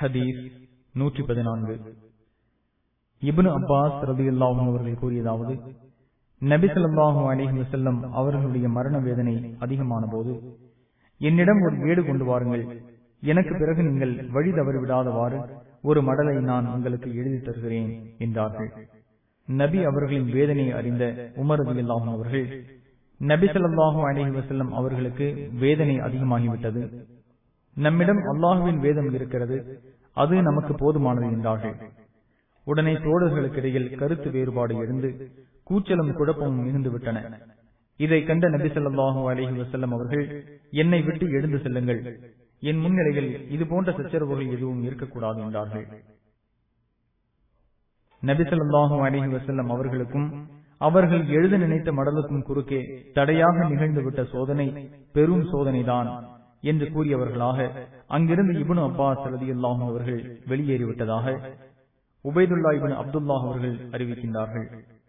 ஹதீஸ் நூற்றி பதினான்கு இப்னு அப்பாஸ் ரதியுல்லாஹும் அவர்கள் கூறியதாவது நபி ஸல்லல்லாஹு அலைஹி வஸல்லம் அவர்களுடைய மரண வேதனை அதிகமான போது என்னிடம் ஒரு ஏடு கொண்டு வாருங்கள் எனக்கு பிறகு நீங்கள் வழி தவறிவிடாதவாறு ஒரு மடலை நான் உங்களுக்கு எழுதி தருகிறேன் என்றார்கள் நபி அவர்களின் வேதனையை அறிந்த உமர் ரதியுல்லாஹும் அவர்கள் நபி ஸல்லல்லாஹு அலைஹி வஸல்லம் அவர்களுக்கு வேதனை அதிகமாகிவிட்டது நம்மிடம் அல்லாஹுவின் வேதம் இருக்கிறது அது நமக்கு போதுமானது என்றார்கள் உடனே தோழர்களுக்கிடையில் கருத்து வேறுபாடு எழுந்து கூச்சலும் குழப்பமும் மிகுந்து விட்டன இதை கண்ட நபி ஸல்லல்லாஹு அலைஹி வஸல்லம் அவர்கள் என்னை விட்டு எழுந்து செல்லுங்கள் என் முன்னிலையில் இது போன்ற சச்சரவுகள் எதுவும் இருக்கக்கூடாது என்றார்கள் நபி ஸல்லல்லாஹு அலைஹி வஸல்லம் அவர்களுக்கும் அவர்கள் எழுத நினைத்த மடலுக்கும் குறுக்கே தடையாக நிகழ்ந்துவிட்ட சோதனை பெரும் சோதனைதான் என்று கூறியவர்களாக அங்கிருந்து இபுனு அப்பாஸ் ரலியல்லாஹு அவர்கள் வெளியேறிவிட்டதாக உபைதுல்லா இபின் அப்துல்லாஹ் அவர்கள் அறிவிக்கின்றார்கள்